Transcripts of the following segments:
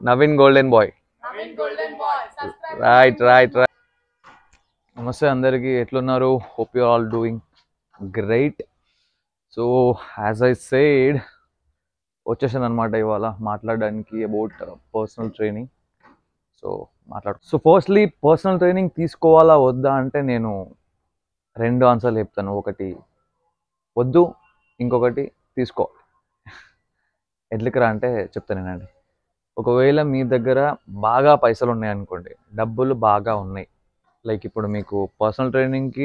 Naveen golden boy Naveen Golden Boy. Subscribe. Right right right నమస్తే అందరికీ ఎట్లున్నారు hope you all doing great so as I said వచ్చేసాను అనమాట ఇవాళ మాట్లాడడానికి అబౌట్ పర్సనల్ ట్రైనింగ్ సో మాట్లాడు సో ఫస్ట్లీ పర్సనల్ ట్రైనింగ్ తీసుకోవాలా వద్దా అంటే నేను రెండు ఆన్సర్లు చెప్తాను ఒకటి వద్దు ఇంకొకటి తీసుకో ఎట్లకి రా అంటే చెప్తానేనండి ఒకవేళ మీ దగ్గర బాగా పైసలు ఉన్నాయి అనుకోండి డబ్బులు బాగా ఉన్నాయి లైక్ ఇప్పుడు మీకు పర్సనల్ ట్రైనింగ్కి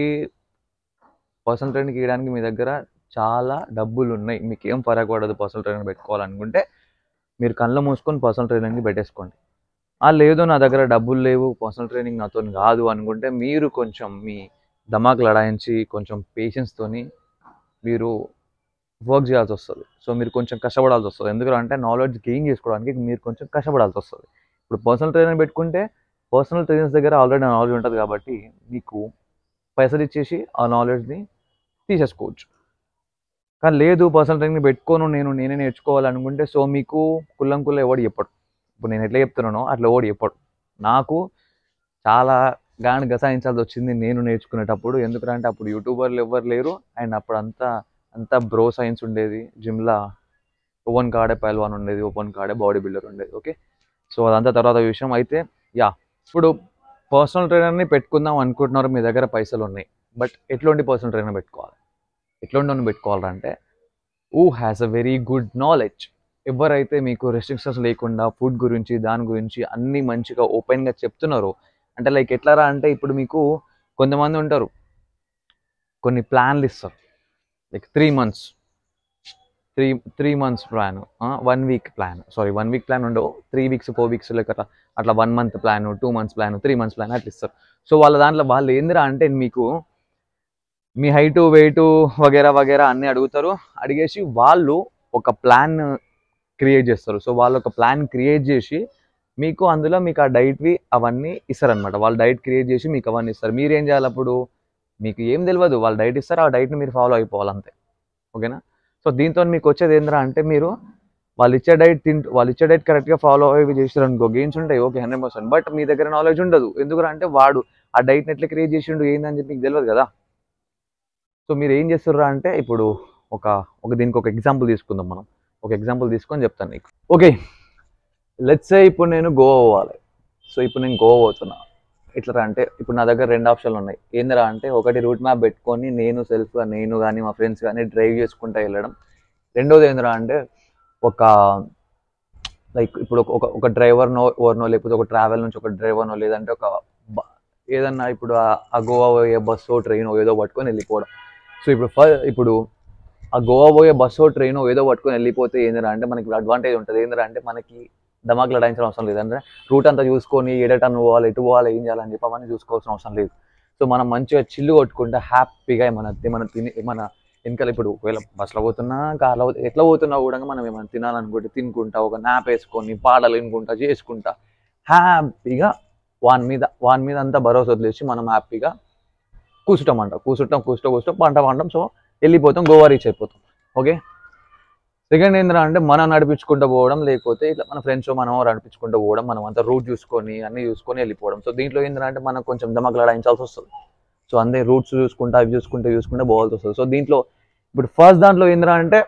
పర్సనల్ ట్రైనింగ్ ఇవ్వడానికి మీ దగ్గర చాలా డబ్బులు ఉన్నాయి మీకు ఏం ఫరక్ పడదు పర్సనల్ ట్రైనింగ్ పెట్టుకోవాలనుకుంటే మీరు కళ్ళు మూసుకొని పర్సనల్ ట్రైనింగ్ని పెట్టేసుకోండి ఆ లేదు నా దగ్గర డబ్బులు లేవు పర్సనల్ ట్రైనింగ్ నాతో కాదు అనుకుంటే మీరు కొంచెం మీ దమాక్ లడాయించి కొంచెం పేషెన్స్తోని మీరు వర్క్ చేయాల్సి వస్తుంది సో మీరు కొంచెం కష్టపడాల్సి వస్తుంది ఎందుకంటే నాలెడ్జ్ గెయిన్ చేసుకోవడానికి మీరు కొంచెం కష్టపడాల్సి వస్తుంది ఇప్పుడు పర్సనల్ ట్రైనర్ పెట్టుకుంటే పర్సనల్ ట్రైనర్స్ దగ్గర ఆల్రెడీ నాలెడ్జ్ ఉంటుంది కాబట్టి మీకు పైసలు ఇచ్చేసి ఆ నాలెడ్జ్ని తీసేసుకోవచ్చు కానీ లేదు పర్సనల్ ట్రైనింగ్ పెట్టుకోను నేను నేనే నేర్చుకోవాలనుకుంటే సో మీకు కుల్లం కుల్ల ఎవడు చెప్పడు ఇప్పుడు నేను ఎట్లా చెప్తున్నానో అట్లా ఎవడు చెప్పడు నాకు చాలా గాని గసాయించాల్సి వచ్చింది నేను నేర్చుకునేటప్పుడు ఎందుకంటే అప్పుడు యూట్యూబర్లు ఎవరు లేరు అండ్ అప్పుడు అంతా అంతా బ్రో సైన్స్ ఉండేది జిమ్లా ఓపెన్ కాడే పైల్వాన్ ఉండేది ఓపెన్ కాడే బాడీ బిల్డర్ ఉండేది ఓకే సో అదంతా తర్వాత విషయం అయితే యా ఇప్పుడు పర్సనల్ ట్రైనర్ని పెట్టుకుందాం అనుకుంటున్నారు మీ దగ్గర పైసలు ఉన్నాయి బట్ ఎట్లాంటి పర్సనల్ ట్రైనర్ పెట్టుకోవాలి ఎట్లాంటి వాడిని పెట్టుకోవాలంటే ఊ has a very good knowledge ఎవరైతే మీకు రెస్ట్రిక్షన్స్ లేకుండా ఫుడ్ గురించి దాని గురించి అన్నీ మంచిగా ఓపెన్గా చెప్తున్నారు అంటే లైక్ ఎట్లారా అంటే ఇప్పుడు మీకు కొంతమంది ఉంటారు కొన్ని ప్లాన్లు ఇస్తారు like three months three three months plan one week plan sorry one week plan ఉండవు three weeks four weeks like అట్లా అట్లా one month plan two months plan three months plan అట్లా ఇస్తారు సో వాళ్ళ దాంట్లో వాళ్ళు ఏందిరా అంటే మీకు మీ హైటు వెయిట్ వగేరా వగేరా అన్నీ అడుగుతారు అడిగేసి వాళ్ళు ఒక ప్లాన్ క్రియేట్ చేస్తారు సో వాళ్ళు ఒక ప్లాన్ క్రియేట్ చేసి మీకు అందులో మీకు ఆ డైట్వి అవన్నీ ఇస్తారనమాట వాళ్ళు డైట్ క్రియేట్ చేసి మీకు అవన్నీ ఇస్తారు మీరు ఏం చేయాలి అప్పుడు మీకు ఏం తెలియదు వాళ్ళు డైట్ ఇస్తారు ఆ డైట్ని మీరు ఫాలో అయిపోవాలి అంతే ఓకేనా సో దీంతో మీకు వచ్చేది ఏంద్రా అంటే మీరు వాళ్ళు ఇచ్చే డైట్ తింటూ వాళ్ళు ఇచ్చే డైట్ కరెక్ట్గా ఫాలో అయ్యి చేసారు అనుకో గెయిన్స్ ఉంటాయి ఓకే హండ్రెడ్ పర్సెంట్ బట్ మీ దగ్గర నాలెడ్జ్ ఉండదు ఎందుకంటే వాడు ఆ డైట్ని ఎట్లా క్రియేట్ చేసిండు ఏందని చెప్పి మీకు తెలియదు కదా సో మీరు ఏం చేస్తుర్రా అంటే ఇప్పుడు ఒక ఒక దీనికి ఒక ఎగ్జాంపుల్ తీసుకుందాం మనం ఒక ఎగ్జాంపుల్ తీసుకొని చెప్తాను నీకు ఓకే లెట్స్ సే ఇప్పుడు నేను గోవా పోవాలి సో ఇప్పుడు నేను గోవా పోతున్నా ఎట్లా అంటే ఇప్పుడు నా దగ్గర రెండు ఆప్షన్లు ఉన్నాయి ఏందిరా అంటే ఒకటి రూట్ మ్యాప్ పెట్టుకొని నేను సెల్ఫ్గా నేను కానీ మా ఫ్రెండ్స్ కానీ డ్రైవ్ చేసుకుంటూ వెళ్ళడం రెండోది ఏందిరా అంటే ఒక లైక్ ఇప్పుడు ఒక ఒక డ్రైవర్నో ఓవర్నో లేకపోతే ఒక ట్రావెల్ నుంచి ఒక డ్రైవర్నో లేదంటే ఒక బ- ఏదన్నా ఇప్పుడు ఆ- ఆ గోవా పోయే బస్సో ట్రైన్ ఏదో పట్టుకొని వెళ్ళిపోవడం సో ఇప్పుడు ఫ- ఇప్పుడు ఆ గోవా పోయే బస్సో ట్రైన్ ఏదో పట్టుకొని వెళ్ళిపోతే ఏందిరా అంటే మనకి అడ్వాంటేజ్ ఉంటుంది ఏందిరా అంటే మనకి దమాక్ లడాయించిన అవసరం లేదు అంటే రూట్ అంతా చూసుకొని ఏడటన్ పోవాలి ఎటు పోవాలి ఏం చేయాలని చెప్పి అవన్నీ చూసుకోవాల్సిన అవసరం లేదు సో మనం మంచిగా చిల్లు కొట్టుకుంటే హ్యాపీగా ఏమైనా ఏమైనా తిని ఏమైనా వెనకాల ఇప్పుడు ఒకవేళ బస్సులో పోతున్నా కార్లో పోతే ఎట్లా పోతున్నా కూడా మనం ఏమైనా తినాలనుకుంటే తినుకుంటా ఒక నాప్ వేసుకొని పాటలు వినుకుంటా చేసుకుంటా హ్యాపీగా వాని మీద వాని మీద అంతా భరోసా వదిలేసి మనం హ్యాపీగా కూర్చుంటామంట కూర్చుంటాం కూర్చుంటాం కూర్చుంటాం పంట పంటాం సో వెళ్ళిపోతాం గోవా రీచ్ అయిపోతాం ఓకే సెకండ్ ఏంద్రా అంటే మనం నడిపించుకుంటూ పోవడం లేకపోతే ఇట్లా మన ఫ్రెండ్స్ మనం నడిపించుకుంటూ పోవడం మనం అంతా రూట్ చూసుకొని అన్ని చూసుకొని వెళ్ళిపోవడం సో దీంట్లో ఏంద్రా అంటే మనకు కొంచెం దమకలాడించాల్సి వస్తుంది సో అందే రూట్స్ చూసుకుంటా అవి చూసుకుంటూ చూసుకుంటే పోవాల్సి వస్తుంది సో దీంట్లో ఇప్పుడు ఫస్ట్ దాంట్లో ఏంద్రా అంటే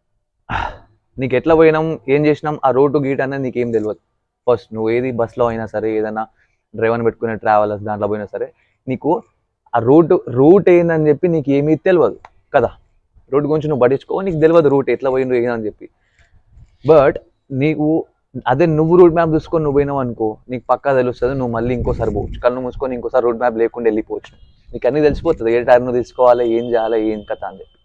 నీకు ఎట్లా పోయినాం ఏం చేసినాం ఆ రూట్ గీట్ అనేది నీకు ఏం తెలియదు ఫస్ట్ నువ్వు ఏది బస్లో అయినా సరే ఏదైనా డ్రైవర్ని పెట్టుకునే ట్రావెలర్స్ దాంట్లో పోయినా సరే నీకు ఆ రూట్ రూట్ ఏందని చెప్పి నీకు ఏమీ తెలియదు కదా రూట్ గురించి నువ్వు పట్టించుకో నీకు తెలియదు రూట్ ఎట్లా పోయిండు ఏందని చెప్పి బట్ నీకు అదే నువ్వు రూట్ మ్యాప్ చూసుకొని నువ్వు పోయినావు అనుకో నీకు పక్కా తెలుస్తుంది నువ్వు మళ్ళీ ఇంకోసారి పోవచ్చు కళ్ళు మూసుకొని ఇంకోసారి రూట్ మ్యాప్ లేకుండా వెళ్ళిపోవచ్చు నీకు అన్నీ తెలిసిపోతుంది ఏ టైం నువ్వు తీసుకోవాలి ఏం చేయాలి ఏం కథ అని చెప్పి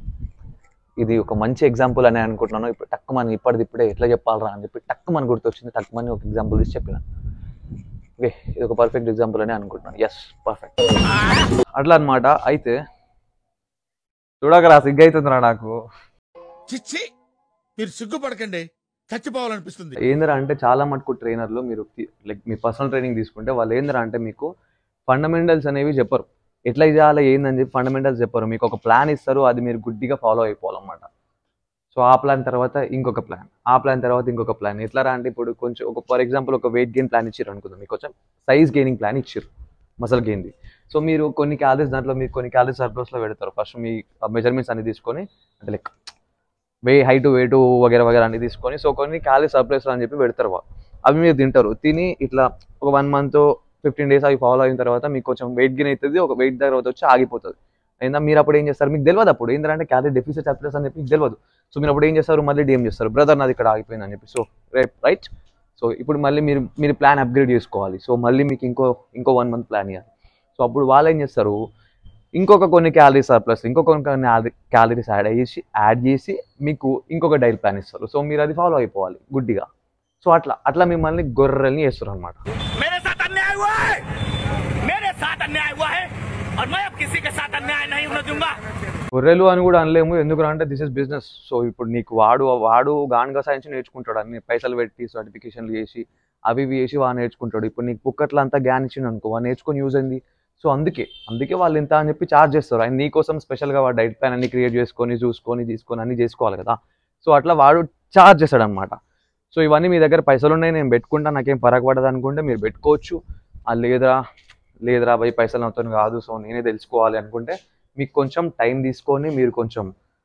ఇది ఒక మంచి ఎగ్జాంపుల్ అని అనుకుంటున్నాను ఇప్పుడు టక్ మన ఇప్పటిది ఇప్పుడే ఎట్లా చెప్పాలరా అని చెప్పి టక్ మన గుర్తొచ్చింది టక్ మని ఒక ఎగ్జాంపుల్ తీసి చెప్పిన ఓకే ఇది ఒక పర్ఫెక్ట్ ఎగ్జాంపుల్ అని అనుకుంటున్నాను ఎస్ పర్ఫెక్ట్ అట్లా అన్నమాట అయితే చూడకరా సిగ్గు అవుతుందిరా నాకు చిచ్చి మీరు సిగ్గుపడకండి చచ్చిపోవాలనిపిస్తుంది ఏందిరా అంటే చాలా మటుకు ట్రైనర్లు మీరు లైక్ మీ పర్సనల్ ట్రైనింగ్ తీసుకుంటే వాళ్ళు ఏందిరా అంటే మీకు ఫండమెంటల్స్ అనేవి చెప్పరు ఎట్లా చేయాలి ఏందని చెప్పి ఫండమెంటల్స్ చెప్పరు మీకు ఒక ప్లాన్ ఇస్తారు అది మీరు గుడ్డిగా ఫాలో అయిపోవాలన్నమాట సో సో ఆ ప్లాన్ తర్వాత ఇంకొక ప్లాన్ ఆ ప్లాన్ తర్వాత ఇంకొక ప్లాన్ ఎట్లా రా అంటే ఇప్పుడు కొంచెం ఒక ఫర్ ఎగ్జాంపుల్ ఒక వెయిట్ గెయిన్ ప్లాన్ ఇచ్చారు అనుకుందాం మీకు కొంచెం సైజ్ గెయినింగ్ ప్లాన్ ఇచ్చారు మసల్ గెయిన్ది సో మీరు కొన్ని క్యాలరీస్ దాంట్లో మీరు కొన్ని క్యాలరీస్ సర్ప్లస్లో పెడతారు ఫస్ట్ మీ మెజర్మెంట్స్ అన్ని తీసుకొని అంటే లైక్ వే హైట్ వెయిట్ వగేర వగేర అన్ని తీసుకొని సో కొన్ని క్యాలరీ సర్ప్లస్ అని చెప్పి పెడతారు వాళ్ళు అవి మీరు తింటారు తిని ఇట్లా ఒక వన్ మంత్ ఫిఫ్టీన్ డేస్ అవి ఫాలో అయిన తర్వాత మీకు కొంచెం వెయిట్ గెయిన్ అవుతుంది ఒక వెయిట్ తర్వాత వచ్చి ఆగిపోతుంది అయినా మీరు అప్పుడు ఏం చేస్తారు మీకు తెలియదు అప్పుడు ఏంటంటే క్యాలరీ డెఫిసిట్ సర్ప్లస్ అని చెప్పి మీకు తెలియదు సో మీరు అప్పుడు ఏం చేస్తారు మళ్ళీ డిఎం చేస్తారు బ్రదర్ నాది ఇక్కడ ఆగిపోయింది అని చెప్పి సో రైట్ సో ఇప్పుడు మళ్ళీ మీరు మీరు ప్లాన్ అప్గ్రేడ్ చేసుకోవాలి సో మళ్ళీ మీకు ఇంకో ఇంకో వన్ మంత్ ప్లాన్ ఇవ్వాలి సో అప్పుడు వాళ్ళు ఏం చేస్తారు ఇంకొక కొన్ని క్యాలరీస్ సర్ప్లస్ ఇంకొక కొన్ని క్యాలరీస్ యాడ్ చేసి యాడ్ చేసి మీకు ఇంకొక డైట్ ప్లాన్ ఇస్తారు సో మీరు అది ఫాలో అయిపోవాలి గుడ్డిగా సో అట్లా అట్లా మిమ్మల్ని గొర్రెల్ని చేస్తారు అనమాట मेरे साथ अन्याय हुआ है मेरे साथ अन्याय हुआ है और मैं अब किसी के साथ अन्याय नहीं होने दूंगा గొర్రెలు అని కూడా అనలేము ఎందుకు అంటే దిస్ ఇస్ బిజినెస్ సో ఇప్పుడు నీకు వాడు వాడు గాన్గా సైన్స్ నేర్చుకుంటాడు అన్ని పైసలు పెట్టి సర్టిఫికేషన్లు చేసి అవి ఇవి చేసి వాడు నేర్చుకుంటాడు ఇప్పుడు నీకు పుక్కట్ల అంతా జ్ఞాన్ ఇచ్చిండు అనుకో వాడు నేర్చుకొని యూజ్ అయింది సో అందుకే అందుకే వాళ్ళు ఇంత అని చెప్పి చార్జ్ చేస్తారు ఆయన నీకోసం స్పెషల్గా వాడు డైట్ ప్లాన్ అన్ని క్రియేట్ చేసుకొని చూసుకొని తీసుకొని అన్ని చేసుకోవాలి కదా సో అట్లా వాడు చార్జ్ చేస్తాడు అనమాట సో ఇవన్నీ మీ దగ్గర పైసలు ఉన్నాయి నేను పెట్టుకుంటా నాకేం పరగ పడదు అనుకుంటే మీరు పెట్టుకోవచ్చు ఆ లేదురా లేదురా భయ్ పైసలు అవుతాను కాదు సో నేనే తెలుసుకోవాలి అనుకుంటే మీకు కొంచెం టైం తీసుకొని మీరు కొంచెం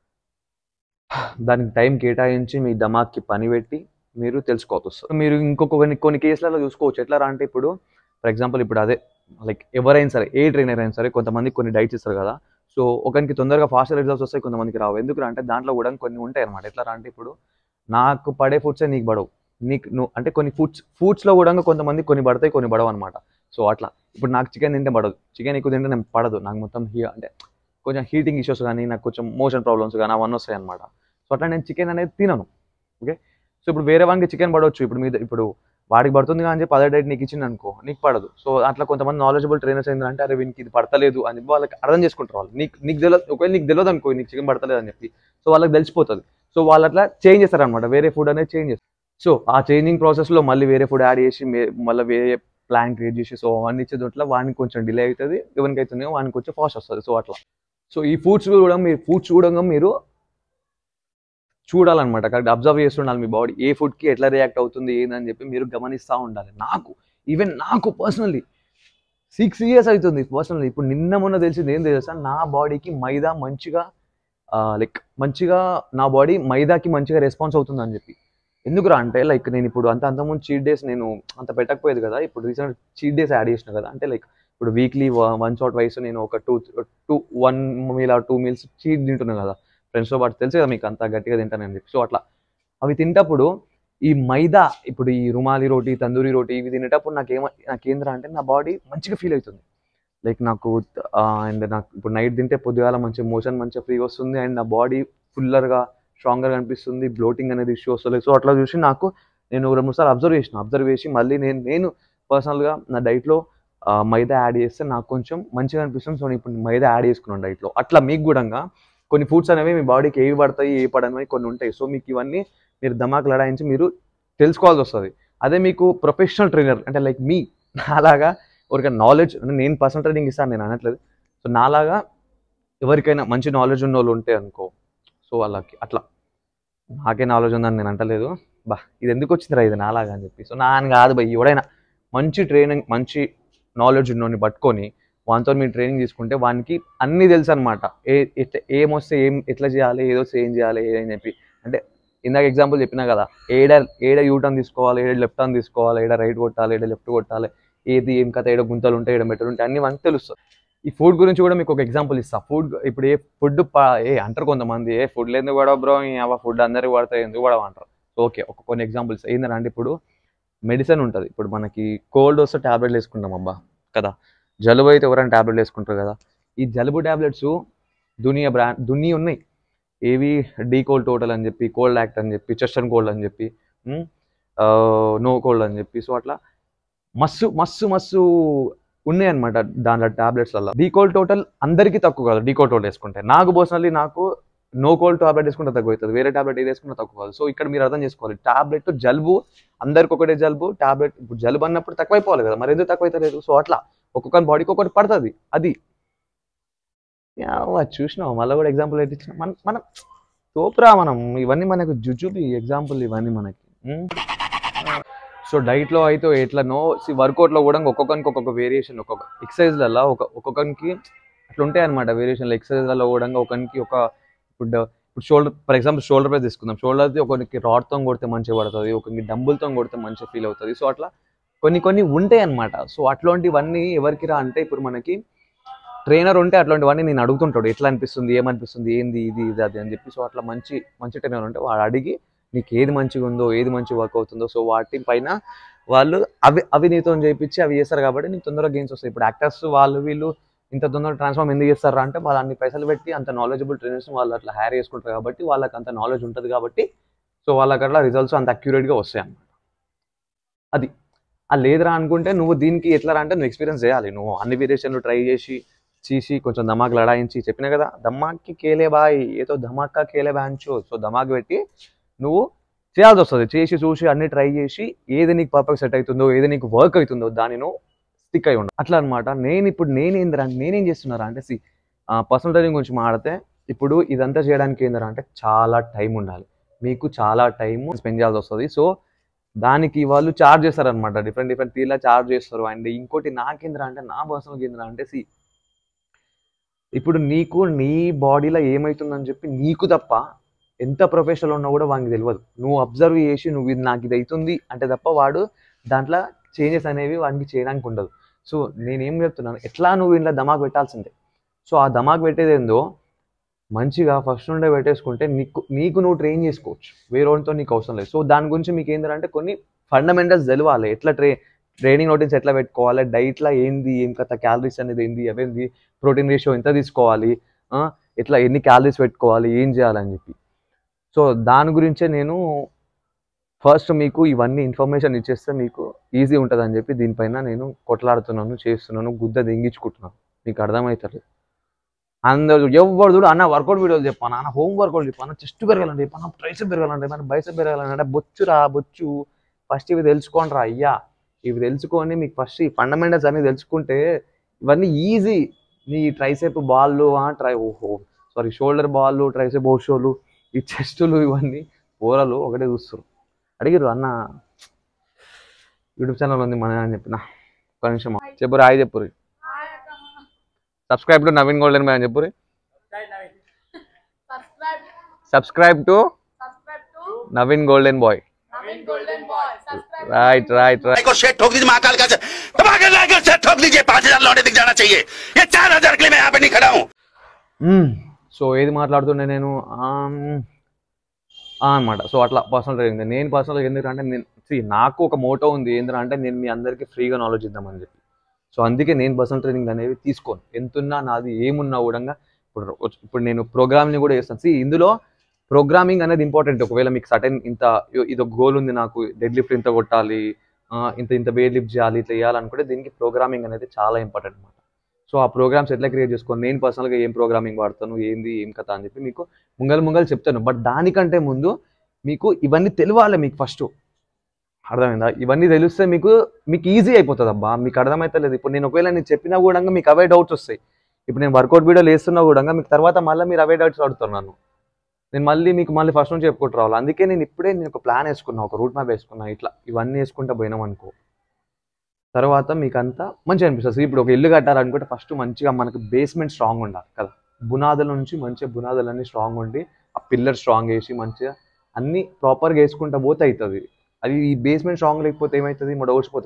దానికి టైం కేటాయించి మీ దమాక్కి పని పెట్టి మీరు తెలుసుకోవాల్సి వస్తుంది మీరు ఇంకొక కొన్ని కొన్ని కేసులలో చూసుకోవచ్చు ఎట్లా రా అంటే ఇప్పుడు ఫర్ ఎగ్జాంపుల్ ఇప్పుడు అదే లైక్ ఎవరైనా సరే ఏ ట్రైనర్ అయినా సరే కొంతమంది కొన్ని డైట్స్ ఇస్తారు కదా సో ఒకరికి తొందరగా ఫాస్ట్ రిజల్ట్స్ వస్తాయి కొంతమందికి రావు ఎందుకు అంటే దాంట్లో కూడా కొన్ని ఉంటాయి అనమాట ఎట్లా రా అంటే ఇప్పుడు నాకు పడే ఫుడ్సే నీకు పడవు నీకు నువ్వు అంటే కొన్ని ఫుడ్స్ ఫుడ్స్లో కూడా కొంతమంది కొన్ని పడతాయి కొన్ని పడవు అనమాట సో అట్లా ఇప్పుడు నాకు చికెన్ తింటే పడదు చికెన్ ఎక్కువ తింటే నేను పడదు నాకు మొత్తం హీ అంటే కొంచెం హీటింగ్ ఇష్యూస్ కానీ నాకు కొంచెం మోషన్ ప్రాబ్లమ్స్ కానీ అవన్నీ వస్తాయి అనమాట సో అట్లా నేను చికెన్ అనేది తినను ఓకే సో ఇప్పుడు వేరే వానికి చికెన్ పడవచ్చు ఇప్పుడు మీద ఇప్పుడు వాడికి పడుతుంది కానీ చెప్పి అదే డైట్ నీకు ఇచ్చింది అనుకో నీకు పడదు సో అట్లా కొంతమంది నాలెడ్జబుల్ ట్రైనర్స్ ఏంటంటే అరే వీనికి ఇది పడతలేదు అని చెప్పి వాళ్ళకి అర్థం చేసుకుంటారు వాళ్ళు నీకు నీకు తెలియదు ఒకవేళ నీకు తెలియదు అనుకో నీకు చికెన్ పడతలేదు అని చెప్పి సో వాళ్ళకి తెలిసిపోతుంది సో వాళ్ళు అట్లా చేంజ్ చేస్తారు అనమాట వేరే ఫుడ్ అనేది చేంజ్ చేస్తారు సో ఆ చేంజింగ్ ప్రాసెస్లో మళ్ళీ వేరే ఫుడ్ యాడ్ చేసి మే- మళ్ళీ వేరే ప్లాన్ క్రియేట్ చేసి సో అవన్నీ ఇచ్చే దాంట్లో వానికి కొంచెం డిలే అవుతుంది ఎవరికి అవుతుందో వానికి కొంచెం ఫాస్ట్ వస్తుంది సో అట్లా సో ఈ ఫుడ్స్ కూడా మీరు ఫుడ్స్ చూడంగా మీరు చూడాలన్నమాట కరెక్ట్ అబ్జర్వ్ చేస్తుండాలి మీ బాడీ ఏ ఫుడ్కి ఎట్లా రియాక్ట్ అవుతుంది ఏందని చెప్పి మీరు గమనిస్తూ ఉండాలి నాకు ఈవెన్ నాకు పర్సనల్లీ సిక్స్ ఇయర్స్ అవుతుంది పర్సనల్లీ ఇప్పుడు నిన్న మొన్న తెలిసింది ఏం తెలుసా నా బాడీకి మైదా మంచిగా లైక్ మంచిగా నా బాడీ మైదాకి మంచిగా రెస్పాన్స్ అవుతుంది అని చెప్పి ఎందుకురా అంటే లైక్ నేను ఇప్పుడు అంత అంతకుముందు చీట్ డేస్ నేను అంత పెట్టకపోయేది కదా ఇప్పుడు రీసెంట్ చీట్ డేస్ యాడ్ చేసిన కదా అంటే లైక్ ఇప్పుడు వీక్లీ వన్ షాట్ వైస్ నేను ఒక two two one meal or two meals cheat తింటున్నాను కదా ఫ్రెండ్స్తో పాటు తెలుసు కదా మీకు అంత గట్టిగా తింటానని చెప్పి సో అట్లా అవి తింటప్పుడు ఈ మైదా ఇప్పుడు ఈ రుమాలి రోటీ తందూరి రోటీ ఇవి తినేటప్పుడు నాకేమ నాకేంద్రా అంటే నా బాడీ మంచిగా ఫీల్ అవుతుంది లైక్ నాకు అండ్ నాకు ఇప్పుడు నైట్ తింటే పొద్దుగాల మంచి మోషన్ మంచిగా ఫ్రీ వస్తుంది అండ్ నా బాడీ ఫుల్లర్గా స్ట్రాంగ్గా కనిపిస్తుంది బ్లోటింగ్ అనేది ఇష్యూ వస్తలేదు సో అట్లా చూసి నాకు నేను రెండు మూడు సార్లు అబ్జర్వ్ చేసిన అబ్జర్వ్ చేసి మళ్ళీ నేను నేను పర్సనల్గా నా డైట్లో మైదా యాడ్ చేస్తే నాకు కొంచెం మంచిగా అనిపిస్తుంది సో నేను ఇప్పుడు మైదా యాడ్ చేసుకున్నాను డైట్లో అట్లా మీకు కూడా కొన్ని ఫుడ్స్ అనేవి మీ బాడీకి ఏవి పడతాయి ఏ పడనివి కొన్ని ఉంటాయి సో మీకు ఇవన్నీ మీరు దమాకు లడాయించి మీరు తెలుసుకోవాల్సి వస్తుంది అదే మీకు ప్రొఫెషనల్ ట్రైనర్ అంటే లైక్ మీ నాలాగా ఎవరికైనా నాలెడ్జ్ అంటే నేను పర్సనల్ ట్రైనింగ్ ఇస్తాను నేను అనట్లేదు సో నాలాగా ఎవరికైనా మంచి నాలెడ్జ్ ఉన్న వాళ్ళు ఉంటే అనుకో సో వాళ్ళకి అట్లా నాకే నాలెడ్జ్ ఉందని నేను అంటలేదు బా ఇది ఎందుకు వచ్చిందిరా ఇది నాలాగా అని చెప్పి సో నా అని కాదు బా ఎవడైనా మంచి ట్రైనింగ్ మంచి నాలెడ్జ్ ఉన్నోని పట్టుకొని వానితో మీరు ట్రైనింగ్ తీసుకుంటే వానికి అన్నీ తెలుసు అనమాట ఏ ఎట్లా ఏమొస్తే ఏం ఎట్లా చేయాలి ఏదొస్తే ఏం చేయాలి ఏదని చెప్పి అంటే ఇందాక ఎగ్జాంపుల్ చెప్పినా కదా ఏడ ఏడ యూ టర్న్ తీసుకోవాలి ఏడ లెఫ్ట్ టర్న్ తీసుకోవాలి ఏడ రైట్ కొట్టాలి ఏడ లెఫ్ట్ కొట్టాలి ఏది ఏం కథ ఏడ గుంతలు ఉంటాయి ఏడ మెట్టలు ఉంటాయి అన్ని మనకు తెలుస్తుంది ఈ ఫుడ్ గురించి కూడా మీకు ఒక ఎగ్జాంపుల్ ఇస్తా ఫుడ్ ఇప్పుడు ఏ ఫుడ్ ఏ అంటారు కొంతమంది ఏ ఫుడ్ లేదు కూడా బ్రో అవ ఫుడ్ అందరికి పడతాయి ఎందుకు కూడా అంటారు ఓకే ఒక కొన్ని ఎగ్జాంపుల్స్ ఏంటంటే ఇప్పుడు మెడిసిన్ ఉంటుంది ఇప్పుడు మనకి కోల్డ్ వస్తే ట్యాబ్లెట్లు వేసుకుంటాం అబ్బా కదా జలుబు అయితే ఎవరైనా ట్యాబ్లెట్లు వేసుకుంటారు కదా ఈ జలుబు ట్యాబ్లెట్స్ దునియా బ్రాండ్ దున్ని ఉన్నాయి ఏవి డీ కోల్డ్ టోటల్ అని చెప్పి కోల్డ్ యాక్ట్ అని చెప్పి చెస్ట్ అండ్ కోల్డ్ అని చెప్పి నో కోల్డ్ అని చెప్పి సో అట్లా మస్తు మస్తు మస్తు ఉన్నాయి అనమాట దాంట్లో టాబ్లెట్స్లలో డీకోల్ టోటల్ అందరికీ తక్కువ కాదు డీకోల్ టోటల్ వేసుకుంటే నాకు పర్సనల్లీ నాకు నో కోల్ టాబ్లెట్ వేసుకుంటే తక్కువ అవుతుంది వేరే టాబ్లెట్ ఏది వేసుకుంటే తక్కువ కాదు సో ఇక్కడ మీరు అర్థం చేసుకోవాలి టాబ్లెట్ జలుబు అందరికి ఒకటే జలుబు టాబ్లెట్ ఇప్పుడు జలుబు అన్నప్పుడు తక్కువైపోవాలి కదా మరి ఎందుకు తక్కువ అవుతలేదు సో అట్లా ఒక్కొక్క బాడీకి ఒకటి పడుతుంది అది చూసినావు మళ్ళీ కూడా ఎగ్జాంపుల్ అయితే ఇచ్చిన మనం మనం తోపురా మనం ఇవన్నీ మనకు జుజుబి ఎగ్జాంపుల్ ఇవన్నీ మనకి సో డైట్లో అయితే ఎట్లనో వర్కౌట్లో కూడా ఒక్కొక్కరికి ఒక్కొక్క వేరియేషన్ ఒక్కొక్క ఎక్సర్సైజ్లలో ఒక ఒక్కొక్కరికి అట్లా ఉంటాయి అనమాట వేరియేషన్లు ఎక్సర్సైజ్లలో కూడా ఒకరికి ఒక ఇప్పుడు ఇప్పుడు shoulder for example shoulder press తీసుకుందాం షోల్డర్ ఒకరికి రాడ్తో కొడితే మంచిగా పడుతుంది ఒకరికి డంబుల్తో కొడితే మంచిగా ఫీల్ అవుతుంది సో అట్లా కొన్ని కొన్ని ఉంటాయి అనమాట సో అట్లాంటివన్నీ ఎవరికి రా అంటే ఇప్పుడు మనకి ట్రైనర్ ఉంటే అట్లాంటివన్నీ నేను అడుగుతుంటాడు ఎట్లా అనిపిస్తుంది ఏమనిపిస్తుంది ఏంది ఇది ఇది అది అని చెప్పి సో అట్లా మంచి మంచి ట్రైనర్ ఉంటే వాడు అడిగి నీకు ఏది మంచిగా ఉందో ఏది మంచి వర్క్ అవుతుందో సో వాటి పైన వాళ్ళు అవి అవి నీతో చేయించి అవి చేస్తారు కాబట్టి నీకు తొందరగా గెయిన్స్ వస్తాయి ఇప్పుడు యాక్టర్స్ వాళ్ళు వీళ్ళు ఇంత తొందరగా ట్రాన్స్ఫార్మ్ ఎందుకు చేస్తారు అంటే వాళ్ళు అన్ని పైసలు పెట్టి అంత నాలెడ్జబుల్ ట్రైనర్స్ వాళ్ళు అట్లా హైర్ చేసుకుంటారు కాబట్టి వాళ్ళకి అంత నాలెడ్జ్ ఉంటుంది కాబట్టి సో వాళ్ళకి అట్లా రిజల్ట్స్ అంత అక్యురేట్గా వస్తాయి అన్నమాట అది ఆ లేదురా అనుకుంటే నువ్వు దీనికి ఎట్లా రా అంటే నువ్వు ఎక్స్పీరియన్స్ చేయాలి నువ్వు అన్ని వేరియేషన్లు ట్రై చేసి చేసి కొంచెం ధమాక్ లడాయించి చెప్పినా కదా ధమాక్కి కేలే బాయ్ ఏదో ధమాకా కేలే బాంచో సో ధమాక్ పెట్టి నువ్వు చేయాల్సి వస్తుంది చేసి చూసి అన్ని ట్రై చేసి ఏది నీకు పర్ఫెక్ట్ సెట్ అవుతుందో ఏది నీకు వర్క్ అవుతుందో దాన్ని నువ్వు స్టిక్ అయి ఉండాలి అట్లా అనమాట నేను ఇప్పుడు నేనేందిరా నేనేం చేస్తున్నారా అంటే సి పర్సనల్ ట్రైనింగ్ గురించి మాడితే ఇప్పుడు ఇదంతా చేయడానికి ఏందిరా అంటే చాలా టైం ఉండాలి మీకు చాలా టైం స్పెండ్ చేయాల్సి వస్తుంది సో దానికి వాళ్ళు చార్జ్ చేస్తారనమాట డిఫరెంట్ డిఫరెంట్ తీర్లా చార్జ్ చేస్తారు అండ్ ఇంకోటి నాకేంద్రా అంటే నా పర్సనల్ కేంద్ర అంటే సి ఇప్పుడు నీకు నీ బాడీలో ఏమవుతుందని చెప్పి నీకు తప్ప ఎంత ప్రొఫెషనల్ ఉన్నా కూడా వానికి తెలియదు నువ్వు అబ్జర్వ్ చేసి నువ్వు ఇది నాకు ఇది అవుతుంది అంటే తప్ప వాడు దాంట్లో చేంజెస్ అనేవి వానికి చేయడానికి ఉండదు సో నేనేం చెప్తున్నాను ఎట్లా నువ్వు ఇంట్లో దమాక్ పెట్టాల్సిందే సో ఆ దమాక్ పెట్టేది ఏందో మంచిగా ఫస్ట్ నుండే పెట్టేసుకుంటే నీకు నీకు నువ్వు ట్రైన్ చేసుకోవచ్చు వేరే వాళ్ళతో నీకు అవసరం లేదు సో దాని గురించి మీకు ఏంటంటే కొన్ని ఫండమెంటల్స్ తెలవాలి ఎట్లా ట్రై ట్రైనింగ్ రొటీన్స్ ఎట్లా పెట్టుకోవాలి డైట్లో ఏంది ఏం కథ క్యాలరీస్ అనేది ఏంది అవేంది ప్రోటీన్ రేషియో ఎంత తీసుకోవాలి ఆ, ఎట్లా ఎన్ని క్యాలరీస్ పెట్టుకోవాలి ఏం చేయాలని చెప్పి సో దాని గురించే నేను ఫస్ట్ మీకు ఇవన్నీ ఇన్ఫర్మేషన్ ఇచ్చేస్తే మీకు ఈజీ ఉంటుంది అని చెప్పి దీనిపైన నేను కొట్లాడుతున్నాను చేస్తున్నాను గుద్ద దింగించుకుంటున్నాను మీకు అర్థమవుతలేదు అందరూ ఎవరు చూడు అన్న వర్కౌట్ వీడియోలు చెప్పాను అన్న హోమ్ వర్కౌట్ చెప్పాను చెస్ట్ పెరగాలంటే చెప్పాను ట్రైసెప్ పెరగాలంటే మన బైసెప్ పెరగాలంటే అంటే బొచ్చురా బొచ్చు ఫస్ట్ ఇవి తెలుసుకోండి రా అయ్యా ఇవి తెలుసుకొని మీకు ఫస్ట్ ఈ ఫండమెంటల్స్ అన్ని తెలుసుకుంటే ఇవన్నీ ఈజీ నీ ట్రైసెప్ బాళ్ళు ట్రై ఓహో సారీ షోల్డర్ బాళ్ళు ట్రైసెప్ ఓషోలు ఈ చెస్టులు ఇవన్నీ ఓరలు ఒకటే చూస్తారు అడిగారు అన్న యూట్యూబ్ ఛానల్ ఉంది మన అని చెప్పిన ఒక నిమిషం చెప్పు హాయ్ చెప్పురి subscribe to Naveen golden boy అని చెప్పురి Subscribe, subscribe to subscribe to Naveen golden boy Naveen Golden Boy. Subscribe. Right right right को शेट ठोक दीजिए महाकाल का धमाके लाकर शेट ठोक दीजिए पांच हजार लौटे दिख जाना चाहिए ये चार हजार के लिए मैं यहाँ पे नहीं खड़ा हूँ సో ఏది మాట్లాడుతుండే నేను అనమాట సో అట్లా పర్సనల్ ట్రైనింగ్ నేను పర్సనల్ ఎందుకంటే నేను see, నాకు ఒక మోటో ఉంది ఏంటంటే నేను మీ అందరికీ ఫ్రీగా నాలెడ్జ్ ఇద్దామని చెప్పి సో అందుకే నేను పర్సనల్ ట్రైనింగ్ అనేవి తీసుకోను ఎంతున్నా నాది ఏమున్నా కూడా ఇప్పుడు ఇప్పుడు నేను ప్రోగ్రామింగ్ కూడా చేస్తాను see, ఇందులో ప్రోగ్రామింగ్ అనేది ఇంపార్టెంట్ ఒకవేళ మీకు సటన్ ఇంత ఇది ఒక గోల్ ఉంది నాకు డెడ్ లిఫ్ట్ ఇంత కొట్టాలి ఆ, ఇంత ఇంత వెయిట్ లిఫ్ట్ చేయాలి ఇట్లా చేయాలనుకుంటే దీనికి ప్రోగ్రామింగ్ అనేది చాలా ఇంపార్టెంట్ అనమాట సో ఆ ప్రోగ్రామ్స్ ఎట్లా క్రియేట్ చేసుకోను నేను పర్సనల్గా ఏం ప్రోగ్రామింగ్ వాడతాను ఏంది ఏం కథ అని చెప్పి మీకు ముంగల్ ముంగల్ చెప్తాను బట్ దానికంటే ముందు మీకు ఇవన్నీ తెలియాలి మీకు ఫస్ట్ అర్థమైందా ఇవన్నీ తెలిస్తే మీకు మీకు ఈజీ అయిపోతుంది అబ్బా మీకు అర్థమైతలేదు ఇప్పుడు నేను ఒకవేళ నేను చెప్పినా కూడా మీకు అవే డౌట్స్ వస్తాయి ఇప్పుడు నేను వర్కౌట్ వీడియోలు వేస్తున్నా కూడా మీకు తర్వాత మళ్ళీ మీరు అవే డౌట్స్ అడుగుతున్నాను నేను మళ్ళీ మీకు మళ్ళీ ఫస్ట్ నుంచి చెప్పుకుంటూ రావాలి అందుకే నేను ఇప్పుడే నేను ఒక ప్లాన్ వేసుకున్నా ఒక రూట్ మ్యాప్ వేసుకున్నా ఇట్లా ఇవన్నీ వేసుకుంటా పోయినాం అనుకో తర్వాత మీకు అంతా మంచిగా అనిపిస్తుంది ఇప్పుడు ఒక ఇల్లు కట్టాలనుకుంటే ఫస్ట్ మంచిగా మనకు బేస్మెంట్ స్ట్రాంగ్ ఉండాలి కదా బునాదుల నుంచి మంచిగా బునాదులన్నీ స్ట్రాంగ్ ఉండి ఆ పిల్లర్ స్ట్రాంగ్ వేసి మంచిగా అన్ని ప్రాపర్గా వేసుకుంటా పోతే అవుతుంది అది ఈ బేస్మెంట్ స్ట్రాంగ్ లేకపోతే ఏమవుతుంది మన ఓడిపోతుంది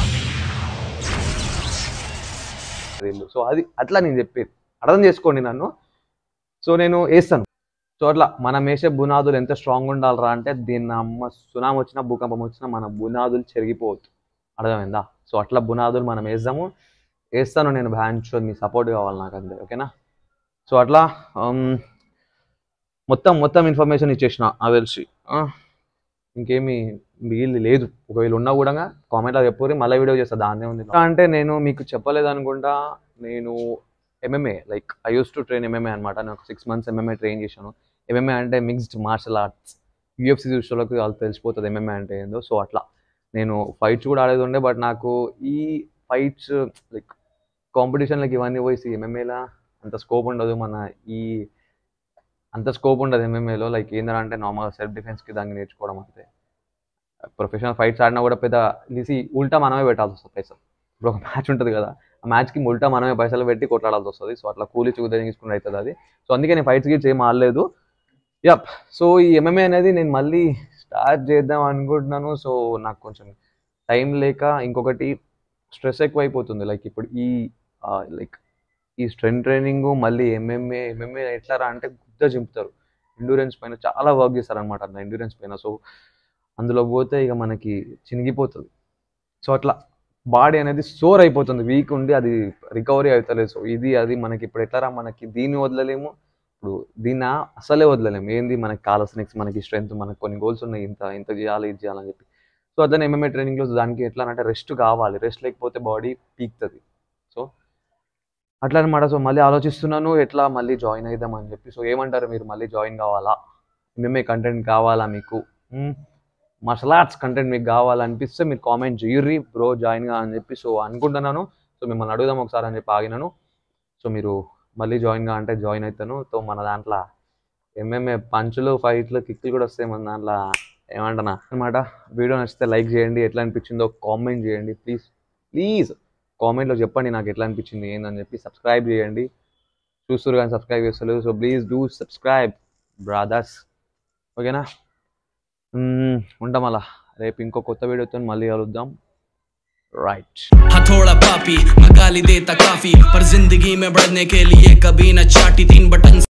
ఇల్లు సో అది అట్లా నేను చెప్పేది అర్థం చేసుకోండి నన్ను సో నేను వేస్తాను సో అట్లా మనం వేసే బునాదులు ఎంత స్ట్రాంగ్ ఉండాలరా అంటే దీన్ని అమ్మ సునామీ వచ్చినా భూకంపం వచ్చినా మన బునాదులు చెరిగిపోవద్దు అర్థమైందా సో అట్లా బునాదులు మనం వేద్దాము వేస్తాను నేను బ్యాన్స్ మీ సపోర్ట్ కావాలి నాకు అంతే ఓకేనా సో అట్లా ఉమ్, మొత్తం మొత్తం ఇన్ఫర్మేషన్ ఇచ్చేసిన నాకు తెలిసి ఆ, ఇంకేమి మిగిలి లేదు ఒకవేళ ఉన్నా కూడా కామెంట్లో చెప్పుర్రి మళ్ళీ వీడియో చేస్తా దాన్నే ఉంది అంటే నేను మీకు చెప్పలేదు అనుకుంటా నేను MMA like I use to train MMA అనమాట నేను ఒక సిక్స్ మంత్స్ ఎంఎంఏ ట్రైన్ చేశాను ఎంఎంఏ అంటే మిక్స్డ్ మార్షల్ ఆర్ట్స్ యూఎఫ్సి చూసేవాళ్ళకి వాళ్ళు తెలిసిపోతుంది ఎంఎంఏ అంటే ఏందో సో అట్లా నేను ఫైట్స్ కూడా ఆడేది ఉండే బట్ నాకు ఈ ఫైట్స్ లైక్ కాంపిటీషన్లకి ఇవన్నీ పోయి ఎంఎంఏలా అంత స్కోప్ ఉండదు మన ఈ అంత స్కోప్ ఉండదు ఎంఎంఏలో లైక్ ఏంటంటే నార్మల్ సెల్ఫ్ డిఫెన్స్కి దాన్ని నేర్చుకోవడం అంతే ప్రొఫెషనల్ ఫైట్స్ ఆడినా కూడా పెద్ద తీసి ఉల్టా మనమే పెట్టాల్సి వస్తుంది పైసలు ఇప్పుడు ఒక మ్యాచ్ ఉంటుంది కదా ఆ మ్యాచ్కి ఉల్టా మనమే పైసలు పెట్టి కొట్లాడాల్సి వస్తుంది సో అట్లా కూలి చూద్దాం తీసుకుని అవుతుంది అది సో అందుకే నేను ఫైట్స్ గిట్స్ ఏం ఆడలేదు యప్ సో ఈ ఎంఎంఏ అనేది నేను మళ్ళీ స్టార్ట్ చేద్దాం అనుకుంటున్నాను సో నాకు కొంచెం టైం లేక ఇంకొకటి స్ట్రెస్ ఎక్కువైపోతుంది లైక్ ఇప్పుడు ఈ లైక్ ఈ స్ట్రెంత్ ట్రైనింగ్ మళ్ళీ ఎంఎంఏ ఎంఎంఏ ఎట్లా రా అంటే గుద్ద చింపుతారు ఎండూరెన్స్ పైన చాలా వర్క్ చేస్తారనమాట అట్లా ఎండూరెన్స్ పైన సో అందులో పోతే ఇక మనకి చినిగిపోతుంది సో అట్లా బాడీ అనేది స్టోర్ అయిపోతుంది వీక్ ఉండి అది రికవరీ అవుతలేదు సో ఇది అది మనకి ఇప్పుడు ఎట్లా రా మనకి దీన్ని వదలలేము ఇప్పుడు దీన్ని అసలే వదలలేము ఏంది మనకి కాలస్నిక్స్ మనకి స్ట్రెంత్ మనకి కొన్ని గోల్స్ ఉన్నాయి ఇంత ఇంత చేయాలి ఇది చేయాలని చెప్పి సో అదే ఎంఎంఏ ట్రైనింగ్లో దానికి ఎట్లా అంటే రెస్ట్ కావాలి రెస్ట్ లేకపోతే బాడీ పీక్తుంది సో అట్లా అనమాట సో మళ్ళీ ఆలోచిస్తున్నాను ఎట్లా మళ్ళీ జాయిన్ అవుదాం అని చెప్పి సో ఏమంటారు మీరు మళ్ళీ జాయిన్ కావాలా ఎంఎంఏ కంటెంట్ కావాలా మీకు మార్షల్ ఆర్ట్స్ కంటెంట్ మీకు కావాలనిపిస్తే మీరు కామెంట్ చేయర్రి బ్రో జాయిన్ గా అని చెప్పి సో అనుకుంటున్నాను సో మిమ్మల్ని అడుగుదాం ఒకసారి అని చెప్పి ఆగినాను సో మీరు మళ్ళీ జాయిన్ గా అంటే జాయిన్ అవుతాను సో మన దాంట్లో ఎంఎంఏ పంచులు ఫైట్లు కిక్లు కూడా వస్తాయి మన దాంట్లో ఏమంటున్నా అనమాట వీడియో నచ్చితే లైక్ చేయండి ఎట్లా అనిపించిందో కామెంట్ చేయండి ప్లీజ్ ప్లీజ్ కామెంట్లో చెప్పండి నాకు ఎట్లా అనిపించింది ఏందని చెప్పి సబ్స్క్రైబ్ చేయండి చూస్తారు కానీ సబ్స్క్రైబ్ చేస్తలేదు so please do subscribe brothers ఓకేనా మ్మ్, ఉంటాం అలా రేపు ఇంకో కొత్త వీడియోతో మళ్ళీ కలుద్దాం రైట్ हथौड़ा पापी मैं गाली देता काफी पर जिंदगी में बढ़ने के लिए कभी न चाटी तीन बटन